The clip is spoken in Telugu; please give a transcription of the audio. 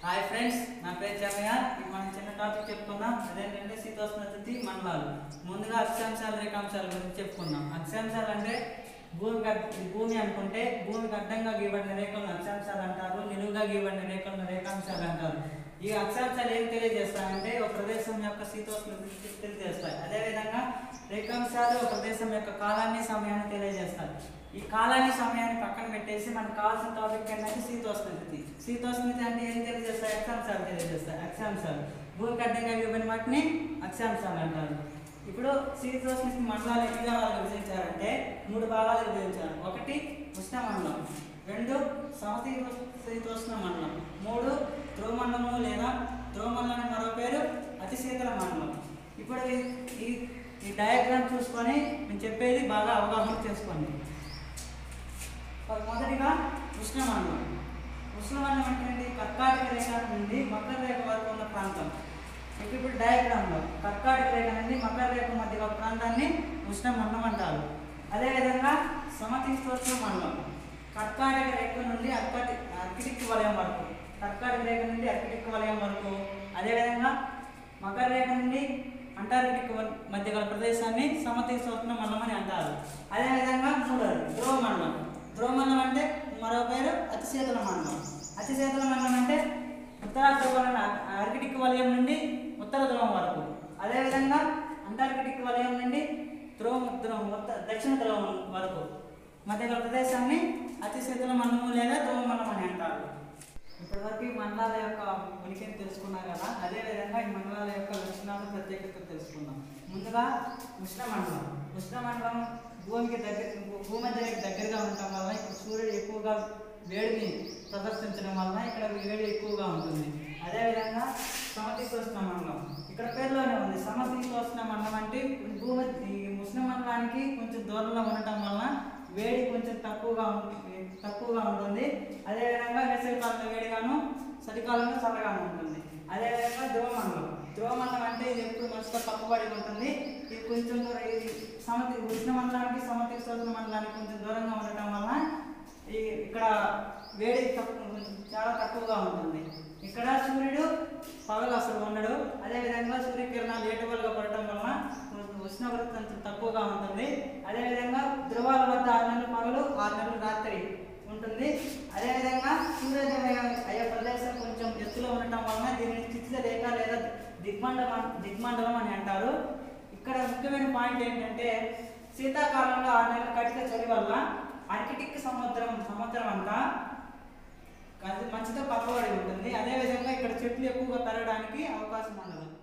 హాయ్ ఫ్రెండ్స్ నా పేరు చమయ్య ఇప్పుడు మనం చిన్న టాపిక్ చెప్పుకుందాం అదేంటంటే శీతోష్ణ స్థితి మండలాలు ముందుగా అక్షాంశాలు రేఖాంశాల గురించి చెప్పుకుందాం అక్షాంశాలు అంటే భూమి గడ్- భూమి అనుకుంటే భూమికి అడ్డంగా గీయబడిన రేఖలను అక్షాంశాలు అంటారు నిలువుగా గీయబడిన రేఖలను రేఖాంశాలు అంటారు ఈ అక్షాంశాలు ఏం తెలియజేస్తాయంటే ఒక ప్రదేశం యొక్క శీతోష్ణ స్థితి తెలియజేస్తాయి అదేవిధంగా రేఖాంశాలు ఒక ప్రదేశం యొక్క కాలాన్ని సమయాన్ని తెలియజేస్తాయి ఈ కాలాన్ని సమయాన్ని పక్కన పెట్టేసి మనకు కావాల్సిన టాపిక్ ఏంటంటే శీతోష్ణ స్థితి శీతోష్ణ స్థితి అంటే ఏం తెలియజేస్తాయి అక్షాంశాలు తెలియజేస్తాయి అక్షాంశాలు భూమికి అడ్డంగా ఇవ్వబడిన వాటిని అక్షాంశాలు అంటారు ఇప్పుడు శీతోష్ణ స్థితి మండలాలు ఎన్ని భాగాలు విభజించారంటే మూడు భాగాలు విభజించారు ఒకటి ఉష్ణ మండలం రెండు సమశీతోష్ణ మండలం మూడు ధ్రువమండలము లేదా ధ్రువమండలం అనే మరో పేరు అతి శీతల మండలం ఇప్పుడు ఈ- ఈ ఈ డయాగ్రామ్ చూసుకొని నేను చెప్పేది బాగా అవగాహన చేసుకోండి మొదటిగా ఉష్ణమండలం ఉష్ణమండలం అంటే ఏంటి? కర్కాటక రేఖ నుండి మకర రేఖ వరకు ఉన్న ప్రాంతం ఇప్పుడు ఇప్పుడు డయాగ్రామ్లో కర్కాటక రేఖ నుండి మకర రేఖ మధ్య ఒక ప్రాంతాన్ని ఉష్ణమండలం అంటారు అదేవిధంగా సమతీస్తోష్ణ మండలం కర్కాటక రేఖ నుండి అర్కటి అర్కిటిక్ వలయం వరకు కర్కాటక రేఖ నుండి అర్కిటిక్ వలయం వరకు అదేవిధంగా మకర రేఖ నుండి అంటార్కిటిక్ వ- మధ్య గల ప్రదేశాన్ని సమతీస్తోష్ణ మండలం అని అంటారు అదేవిధంగా మూడవది ధ్రువ మండలం ధ్రువ మండలం అంటే మరో పేరు అతి శీతల మండలం అతి శీతల మండలం అంటే ఉత్తర ధ్రువం ఆర్కిటిక్ వలయం నుండి ఉత్తర ధ్రువం వరకు అదేవిధంగా అంటార్కిటిక్ వలయం నుండి ధ్రువం ధ్రువం ఉత్త- దక్షిణ ధ్రువం వరకు మధ్య గల ప్రదేశాన్ని అతి శీతల మండలం లేదా ధ్రువ మండలం అని అంటారు ఇప్పటివరకు ఈ మండలాల యొక్క ఉనికిని తెలుసుకున్నాం కదా అదేవిధంగా ఈ మండలాల యొక్క లక్షణాలు ప్రత్యేకతలు తెలుసుకుందాం ముందుగా ఉష్ణమండలం ఉష్ణమండలం భూమికి దగ్గర భూమధ్యానికి దగ్గరగా ఉండటం వల్ల ఇక్కడ సూర్యుడు ఎక్కువగా వేడిని ప్రదర్శించడం వల్ల ఇక్కడ వేడి ఎక్కువగా ఉంటుంది అదేవిధంగా సమశీతోష్ణ మండలం ఇక్కడ పేరులోనే ఉంది సమశీతోష్ణ మండలం అంటే భూమి ఈ ఉష్ణ మండలానికి కొంచెం దూరంలో ఉండటం వల్ల వేడి కొంచెం తక్కువగా ఉంటుంది తక్కువగా ఉంటుంది అదేవిధంగా వేసవికాలంలో వేడిగాను చలికాలంలో చల్లగాను ఉంటుంది అదేవిధంగా ధ్రువమండలం ధ్రువమండలం అంటే ఇది ఎప్పుడు మనసుతో కప్పబడి ఉంటుంది ఇది కొంచెం దూరం ఇది సమతి ఉష్ణ మండలానికి సమతీక్షోష్ణ మండలానికి కొంచెం దూరంగా ఉండటం వల్ల ఈ ఇక్కడ వేడి తక్కువ కొంచెం చాలా తక్కువగా ఉంటుంది ఇక్కడ సూర్యుడు పగలు అసలు ఉండడు అదేవిధంగా సూర్యకిరణాలు ఏటువలుగా పడటం వలన ఉష్ణోగ్రత కొంచెం తక్కువగా ఉంటుంది అదేవిధంగా ధ్రువాల వద్ద ఆరు నెలలు పగలు ఆరు నెలలు రాత్రి ఉంటుంది అదేవిధంగా సూర్యోదయం అయ్యే ప్రదేశం కొంచెం ఎత్తులో ఉండటం వలన దీనిని చిత్ర రేఖ లేదా దిగ్మండలం దిగ్మండలం అని అంటారు ఇక్కడ ముఖ్యమైన పాయింట్ ఏంటంటే శీతాకాలంలో ఆరు నెలల కటిక చలి వల్ల ఆర్కిటిక్ సముద్రం సముద్రం అంతా అది మంచుతో కప్పబడి ఉంటుంది అదేవిధంగా ఇక్కడ చెట్లు ఎక్కువగా పెరగడానికి అవకాశం ఉండదు